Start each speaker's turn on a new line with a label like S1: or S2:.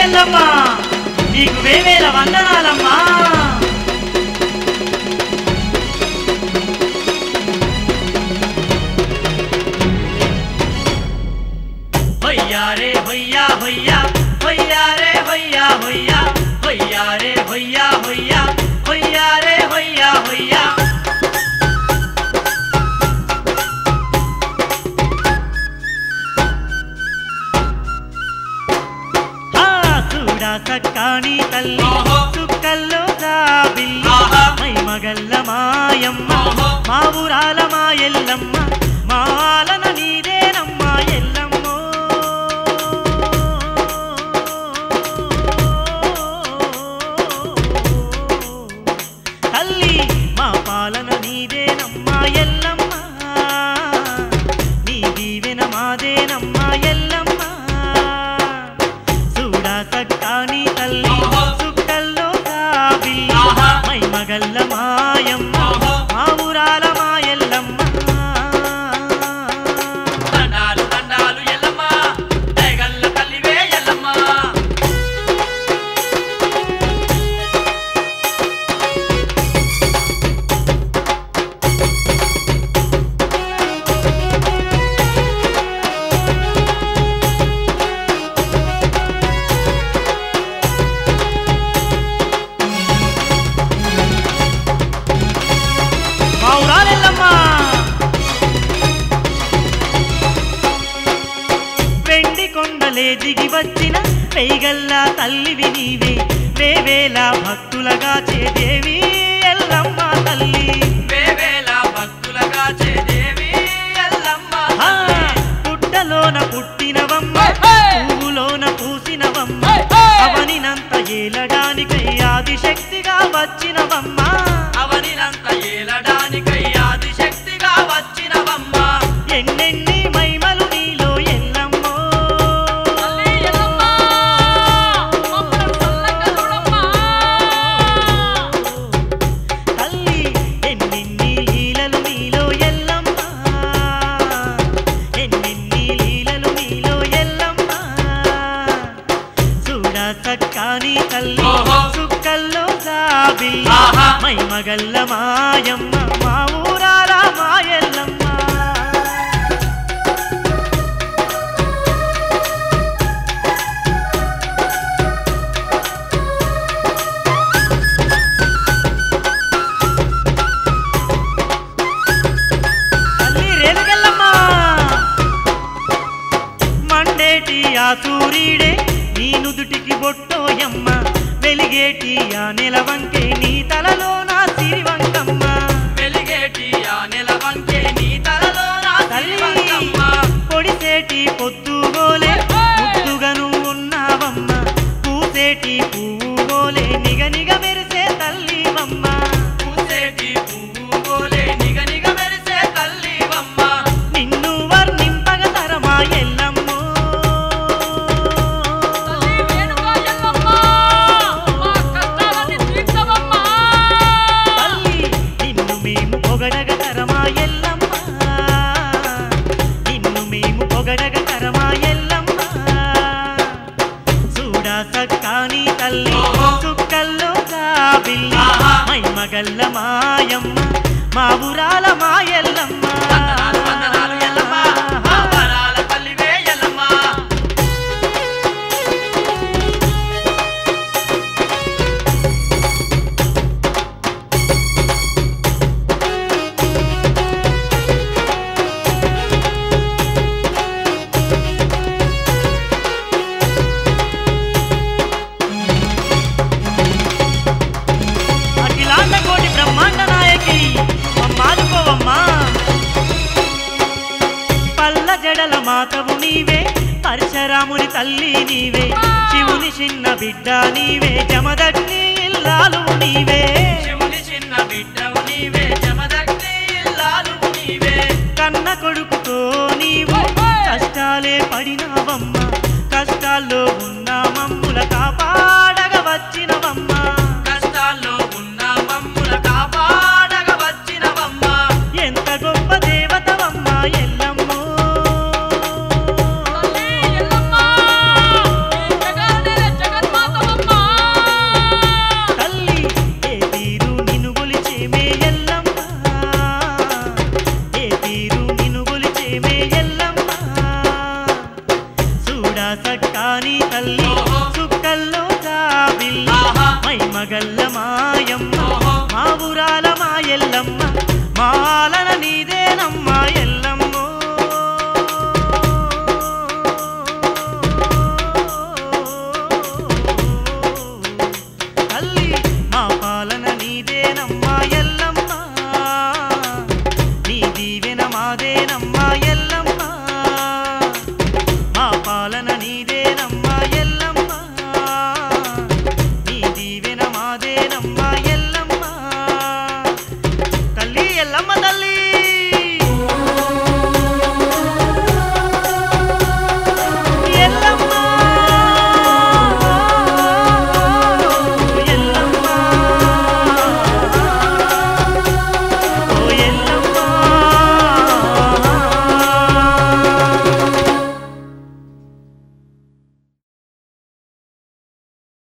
S1: ఎల్లమ్మా నీకు వేవేల వందనాలమ్మా హొయ్యా రే హొయ్యా హొయ్యా హొయ్యా రే హొయ్యా హొయ్యా హొయ్యా రే హొయ్యా హొయ్యా హొయ్యా రే హొయ్యా హొయ్యా ఆ చూడా సక్కాని తల్లి
S2: ఓహో.
S1: సుక్కల్లో జాబిల్లి
S2: ఆహా.
S1: మై మగల్ల మాయమ్మ
S2: ఓహో.
S1: మా ఊరాల మా ఎల్లమ్మ మాలన నీదేనమ్మ ఎల్లమ్మో తల్లి మా పాలన నీదేనమ్మ ఎల్లమ్మ నీ దీవెన మాదేనమ్మ ఎల్లమ్మ చూడా సక్కాని తల్లి
S2: ఓహో.
S1: సుక్కల్లో జాబిల్లి
S2: ఆహా.
S1: మై మగల్ల మాయమ్మ
S2: ఓహో.
S1: మా ఊరాల మా ఎల్లమ్మ
S2: దండాలు దండాలు ఎల్లమ్మ దయగల్ల తల్లివే ఎల్లమ్మ
S1: మా ఊరాల ఎల్లమ్మ వెండి కొండలే దిగి వచ్చిన పెయ్యగల్లా తల్లివి నీవే వేవేల భక్తులగా చేదేవి ఎల్లమ్మ తల్లి
S2: వేవేల భక్తులగా చేదేవి ఎల్లమ్మ
S1: ఆ, పుట్టలోన పుట్టినవమ్మ
S2: హే!
S1: పువ్వులోన పూసినవమ్మ
S2: హే! హే!
S1: అవనినంత ఏలడానికై ఆదిశక్తిగా వచ్చినవమ్మ
S2: అవనినంత ఏలడానికై ఆదిశక్తిగా వచ్చినవమ్మ
S1: ఎన్నెన్ని మైమలు నీలో ఎల్లమ్మో
S2: తల్లి ఎల్లమ్మ మమ్మల్ని చల్లగా చూడమ్మా
S1: తల్లి ఎన్నెన్ని లీలలు నీలో ఎల్లమ్మ ఎన్నెన్ని లీలలు నీలో ఎల్లమ్మ చూడ సక్కాని తల్లి
S2: ఓహో.
S1: సుక్కల్లో జాబిల్లి
S2: ఆహా.
S1: మై మగల్ల మాయమ్మ మా ఊరాల మా ఎల్లమ్మ తల్లి రేణుకెళ్ళమ్మ మండేటి ఆ సూర్యుడే నీ నుదుటికి బొట్టోయమ్మ వెలిగేటి ఆ నెలవంకే నీ తలలో నా సిరివంకమ్మ
S2: వెలిగేటి ఆ నెలవంకే నీ తలలో నా
S1: తల్లి
S2: సిరివంకమ్మ.
S1: పొడిసేటి పొద్దుగోలే ముద్దుగను ఉన్నావమ్మ పూసేటి పువ్వు గోలే నిగ నిగ మెరిసే తల్లివమ్మ
S2: పూసేటి పువ్వు పోలే నిగ నిగ మెరిసే తల్లివమ్మ.
S1: నిన్ను వర్ణింపగ తరమా ఎల్లమ్మో
S2: తల్లి రేణుకా ఎల్లమ్మ, మా కష్టాలన్నీ తీర్చవమ్మా.
S1: తల్లి నిన్ను మేము పొగడగ తరమా ఎల్లమ్మ నిన్ను మేము పొగడగ తరమా ఎల్లమ్మ చూడా సక్కాని తల్లి
S2: ఓహో.
S1: చుక్కల్లో జాబిల్లి
S2: ఆహా.
S1: మై మగల్ల మాయమ్మ మా ఊరాల మా ఎల్లమ్మ
S2: వందనాలు వందనాలు ఎల్లమ్మ, మా వరాల తల్లివే ఎల్లమ్మ.
S1: అఖిలాండ కోటి బ్రహ్మాండ నాయకి మమ్మాదుకోవమ్మా పల్ల జడల మాతవు నీవే పరశరాముని తల్లి నీవే శివుని చిన్న బిడ్డ నీవే జమదగ్ని ఇల్లాలు నీవే
S2: శివుని చిన్న బిడ్డవు నీవే, జమదగ్ని ఇల్లాలు నీవే.
S1: కన్న కొడుకుతో నీవు కష్టాలే పడినావమ్మ కష్టాల్లో ఉన్న